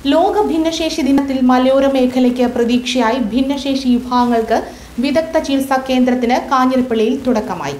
ലോക ഭിന്നശേഷി ദിനത്തിൽ മലയോര മേഖലയ്ക്ക് പ്രതീക്ഷയായി ഭിന്നശേഷി വിഭാഗങ്ങൾക്ക് വിദഗ്ധ ചികിത്സാ കേന്ദ്രത്തിന് കാഞ്ഞിരപ്പള്ളിയിൽ തുടക്കമായി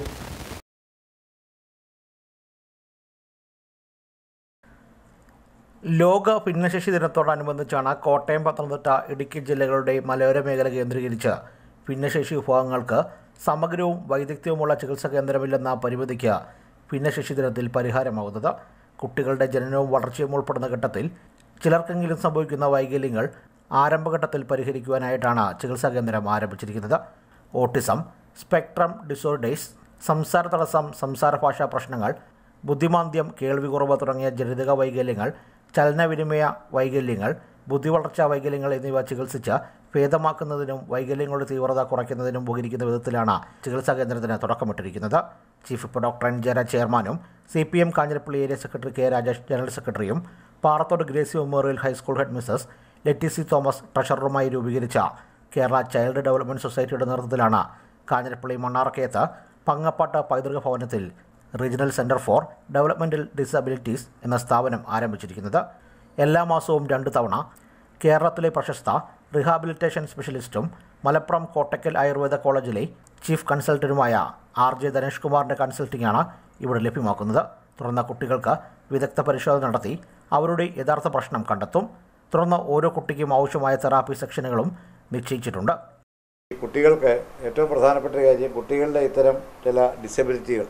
ലോക ഭിന്നശേഷി ദിനത്തോടനുബന്ധിച്ചാണ് കോട്ടയം പത്തനംതിട്ട ഇടുക്കി ജില്ലകളുടെ മലയോര മേഖല കേന്ദ്രീകരിച്ച് ഭിന്നശേഷി വിഭാഗങ്ങൾക്ക് സമഗ്രവും വൈദഗ്ധ്യവുമുള്ള ചികിത്സാ കേന്ദ്രമില്ലെന്ന പരിമിതിക്ക് ഭിന്നശേഷി ദിനത്തിൽ പരിഹാരമാകുന്നത് കുട്ടികളുടെ ജനനവും വളർച്ചയും ഉൾപ്പെടുന്ന ഘട്ടത്തിൽ ചിലർക്കെങ്കിലും സംഭവിക്കുന്ന വൈകല്യങ്ങൾ ആരംഭഘട്ടത്തിൽ പരിഹരിക്കുവാനായിട്ടാണ് ചികിത്സാ കേന്ദ്രം ആരംഭിച്ചിരിക്കുന്നത് ഓട്ടിസം സ്പെക്ട്രം ഡിസോർഡേഴ്സ് സംസാര തടസ്സം സംസാര ഭാഷാ പ്രശ്നങ്ങൾ ബുദ്ധിമാന്ദ്യം കേൾവി കുറവ് തുടങ്ങിയ ജനിതക വൈകല്യങ്ങൾ ചലനവിനിമയ വൈകല്യങ്ങൾ ബുദ്ധിവളർച്ചാ വൈകല്യങ്ങൾ എന്നിവ ചികിത്സിച്ച് ഭേദമാക്കുന്നതിനും വൈകല്യങ്ങളുടെ തീവ്രത കുറയ്ക്കുന്നതിനും ഉപകരിക്കുന്ന വിധത്തിലാണ് ചികിത്സാ കേന്ദ്രത്തിന് തുടക്കമിട്ടിരിക്കുന്നത് ചീഫ് ഇപ്പ് ഡോക്ടർ എൻ ജയരാജ് ചെയർമാനും C P M Kanjirappally area secretary K Rajesh general സെക്രട്ടറിയും Parathode Gracy memorial high school head Mrs Letticy Thomas ട്രഷററുമായി രൂപീകരിച്ച കേരള ചൈൽഡ് ഡെവലപ്മെൻറ്റ് സൊസൈറ്റിയുടെ നേതൃത്വത്തിലാണ് കാഞ്ഞിരപ്പള്ളി മണ്ണാർക്കയത്ത് പങ്ങപ്പാട്ട് പൈതൃക ഭവനത്തിൽ regional centre for developmental disabilities എന്ന സ്ഥാപനം ആരംഭിച്ചിരിക്കുന്നത് എല്ലാ മാസവും രണ്ട് തവണ കേരളത്തിലെ പ്രശസ്ത റിഹാബിലിറ്റേഷൻ സ്പെഷ്യലിസ്റ്റും മലപ്പുറം കോട്ടക്കൽ ആയുർവേദ കോളേജിലെ ചീഫ് കൺസൾട്ടന്റുമായ ആർ ജെ ധനേഷ് കുമാറിൻ്റെ കൺസൾട്ടിംഗാണ് ഇവിടെ ലഭ്യമാക്കുന്നത് തുടർന്ന് കുട്ടികൾക്ക് വിദഗ്ധ പരിശോധന നടത്തി അവരുടെ യഥാർത്ഥ പ്രശ്നം കണ്ടെത്തും തുടർന്ന് ഓരോ കുട്ടിക്കും ആവശ്യമായ തെറാപ്പി സെക്ഷനുകളും നിശ്ചയിച്ചിട്ടുണ്ട് ഈ കുട്ടികൾക്ക് ഏറ്റവും പ്രധാനപ്പെട്ട ഒരു കാര്യം കുട്ടികളുടെ ഇത്തരം ചില ഡിസബിലിറ്റികൾ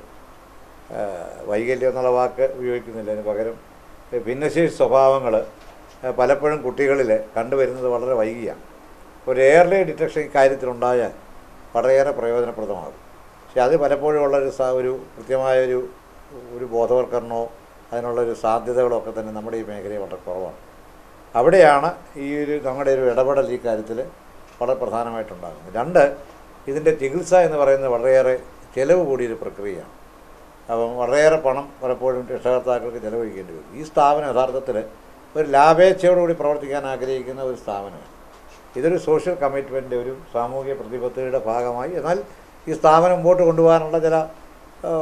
ആ, വൈകല്യം എന്നുള്ള വാക്ക് ഉപയോഗിക്കുന്നില്ല അതിന് പകരം ഈ ഭിന്നശേഷി സ്വഭാവങ്ങൾ പലപ്പോഴും കുട്ടികളിൽ കണ്ടുവരുന്നത് വളരെ വൈകിയാണ് ഒരു എയർലി ഡിറ്റക്ഷൻ ഇക്കാര്യത്തിലുണ്ടായാൽ വളരെയേറെ പ്രയോജനപ്രദമാകും പക്ഷെ അത് പലപ്പോഴും ഉള്ളൊരു സ- ഒരു കൃത്യമായൊരു ഒരു ബോധവൽക്കരണമോ അതിനുള്ളൊരു സാധ്യതകളോ ഒക്കെ തന്നെ നമ്മുടെ ഈ മേഖലയിൽ വളരെ കുറവാണ് അവിടെയാണ് ഈ ഒരു നമ്മുടെ ഒരു ഇടപെടൽ ഈ കാര്യത്തിൽ വളരെ പ്രധാനമായിട്ടുണ്ടാകുന്നത് രണ്ട് ഇതിൻ്റെ ചികിത്സ എന്ന് പറയുന്നത് വളരെയേറെ ചിലവ് കൂടിയൊരു പ്രക്രിയയാണ് അപ്പം വളരെയേറെ പണം പലപ്പോഴും രക്ഷകർത്താക്കൾക്ക് ചിലവഴിക്കേണ്ടി വരും ഈ സ്ഥാപനം യഥാർത്ഥത്തിൽ ഒരു ലാഭേച്ഛയോടുകൂടി പ്രവർത്തിക്കാൻ ആഗ്രഹിക്കുന്ന ഒരു സ്ഥാപനമാണ് ഇതൊരു സോഷ്യൽ കമ്മിറ്റ്മെൻ്റ് ഒരു സാമൂഹിക പ്രതിബദ്ധതയുടെ ഭാഗമായി എന്നാൽ ഈ സ്ഥാപനം മുമ്പോട്ട് കൊണ്ടുപോകാനുള്ള ചില ആ,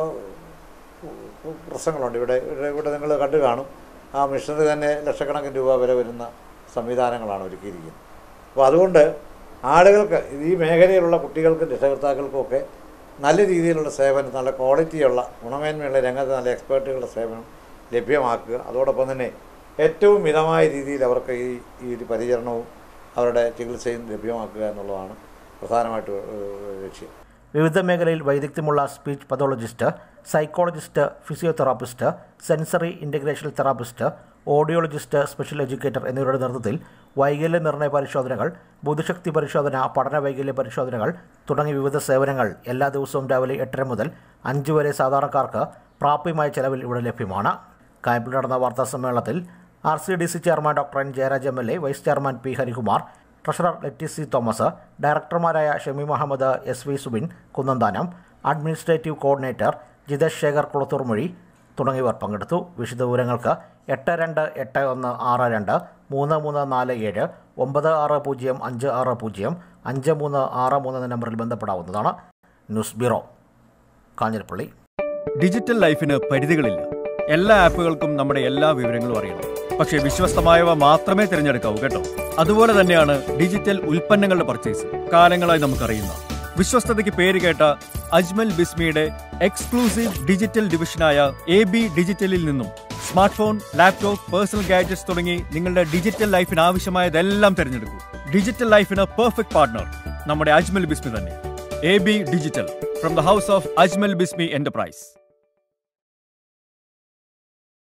പ്രശ്നങ്ങളുണ്ട് ഇവിടെ ഇവിടെ ഇവിടെ നിങ്ങൾ കണ്ടു കാണും ആ മിഷനറി തന്നെ ലക്ഷക്കണക്കിന് രൂപ വില വരുന്ന സംവിധാനങ്ങളാണ് ഒരുക്കിയിരിക്കുന്നത് അപ്പോൾ അതുകൊണ്ട് ആളുകൾക്ക് ഈ മേഖലയിലുള്ള കുട്ടികൾക്കും രക്ഷകർത്താക്കൾക്കും ഒക്കെ നല്ല രീതിയിലുള്ള സേവനം നല്ല ക്വാളിറ്റിയുള്ള ഗുണമേന്മയുള്ള രംഗത്ത് നല്ല എക്സ്പേർട്ടുകളുടെ സേവനം ലഭ്യമാക്കുക അതോടൊപ്പം തന്നെ ഏറ്റവും മിതമായ രീതിയിൽ അവർക്ക് ഈ ഈ ഒരു പരിചരണവും അവരുടെ ചികിത്സയും ലഭ്യമാക്കുക എന്നുള്ളതാണ് പ്രധാനമായിട്ട് ഏഹ്, ലക്ഷ്യം വിവിധ മേഖലയിൽ വൈദഗ്ധ്യമുള്ള speech pathologist psychologist physiotherapist sensory integration therapist audiologist special educator എന്നിവരുടെ നേതൃത്വത്തിൽ വൈകല്യ നിർണയ പരിശോധനകൾ ബുദ്ധിശക്തി പരിശോധന പഠന വൈകല്യ പരിശോധനകൾ തുടങ്ങിയ വിവിധ സേവനങ്ങൾ എല്ലാ ദിവസവും രാവിലെ എട്ടര മുതൽ അഞ്ച് വരെ സാധാരണക്കാർക്ക് പ്രാപ്യമായ ചെലവിൽ ഇവിടെ ലഭ്യമാണ് കായപ്പിൽ നടന്ന വാർത്താ സമ്മേളനത്തിൽ R C D C chairman doctor N Jayaraj M L A vice chairman P Harikumar treasurer Letticy Thomas ഡയറക്ടർമാരായ Shami Muhammad S V Subin Kunnanthanam administrative coordinator Jithesh Sekhar Kulathurmozhi തുടങ്ങിയവർ പങ്കെടുത്തു വിശദവിവരങ്ങൾക്ക് എട്ട് രണ്ട് എട്ട് ഒന്ന് ആറ് രണ്ട് മൂന്ന് മൂന്ന് നാല് ഏഴ് ഒമ്പത് ആറ് പൂജ്യം അഞ്ച് ആറ് പൂജ്യം അഞ്ച് മൂന്ന് ആറ് മൂന്ന് എന്ന നമ്പറിൽ ബന്ധപ്പെടാവുന്നതാണ് ന്യൂസ് ബ്യൂറോ കാഞ്ഞിരപ്പള്ളി ഡിജിറ്റൽ ലൈഫിന് പരിധികളില്ല എല്ലാ ആപ്പുകൾക്കും നമ്മുടെ എല്ലാ വിവരങ്ങളും അറിയണം പക്ഷേ വിശ്വസ്തമായവ മാത്രമേ തിരഞ്ഞെടുക്കാവൂ കേട്ടോ അതുപോലെ തന്നെയാണ് ഡിജിറ്റൽ ഉൽപ്പന്നങ്ങളുടെ പർച്ചേസ് കാലങ്ങളായി നമുക്കറിയുന്ന വിശ്വസ്തതയ്ക്ക് പേര് കേട്ട അജ്മൽ ബിസ്മിയുടെ എക്സ്ക്ലൂസീവ് ഡിജിറ്റൽ ഡിവിഷനായ എ ബി ഡിജിറ്റലിൽ നിന്നും smart phone laptop personal gadgets തുടങ്ങി നിങ്ങളുടെ ഡിജിറ്റൽ ലൈഫിന് ആവശ്യമായതെല്ലാം തിരഞ്ഞെടുക്കൂ ഡിജിറ്റൽ ലൈഫിന് പെർഫെക്റ്റ് പാർട്ണർ നമ്മുടെ അജ്മൽ ബിസ്മി തന്നെ A B digital from the house of Ajmal Bismi enterprise